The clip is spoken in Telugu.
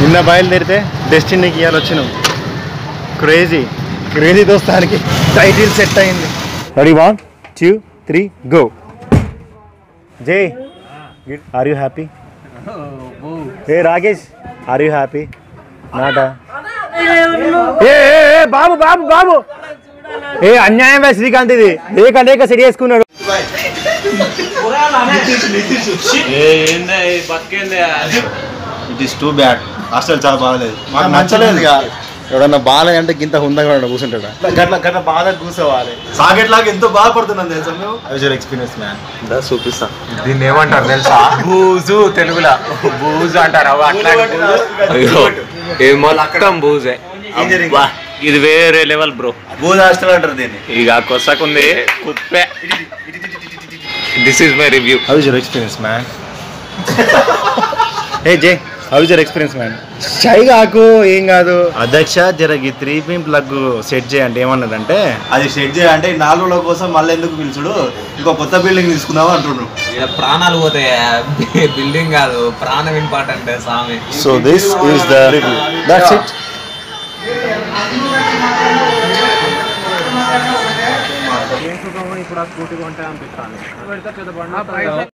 నిన్న బయలుదేరితే డెస్టినీకి ఇవాళ వచ్చినాం క్రేజీ క్రేజీ దోస్తానికి టైటిల్ సెట్ అయింది ready one two three go Jai are you happy ఏ రాకేష్ ఆర్ యూ హ్యాపీ నాటా ఏ ఏ, ఏ, బాబు బాబు బాబు ఏ అన్యాయం వే శ్రీకాంత్ ఇది లేక లేక సెట్ చేసుకున్నాడు ఇట్ ఈస్ టూ బ్యాడ్ అసలు చాలా బాగలేదు మాకు నచ్చలేదు ఎవడన్నా బాలయ్య అంటే గింత హుందగా కూర్చుంటాడా గట్ల గట్ల బాధ కూర్చోవాలి సాకెట్ లాగా ఎంతో బాధపడుతున్నాం తెలుసా మేము యూజర్ ఎక్స్పీరియన్స్ మ్యాన్ చూపిస్తా దీన్ని ఏమంటారు తెలుసా బూజు తెలుగులో బూజు అంటారు అవి అట్లాంటి బూజు. అయ్యో ఇది మొత్తం బూజే ఏం జరిగింది? అబ్బా, ఇది వేరే లెవెల్ బ్రో భూజ హాస్టల్ అంటారు దీన్ని ఇక కొసకుంది కుప్పే this is my review how is your experience man A J how is your experience man shy కాకు ఏం కాదు అధ్యక్ష జరగి త్రీ పిన్ ప్లగ్ సెట్ చేయండి ఏమన్నదంటే అది సెట్ చేయాలంటే ఈ నాలుగు రోజుల కోసం మళ్ళీ ఎందుకు పిలుచుడు ఇంకో కొత్త బిల్డింగ్ తీసుకుందాం అంటుండ్రు ఈడ ప్రాణాలు పోతాయి బిల్డింగ్ కాదు ప్రాణం ఇంపార్టెంట్ స్వామి so this is the review that's it ఇప్పుడు ఆ స్కూటీ కొంటే అనిపిస్తాను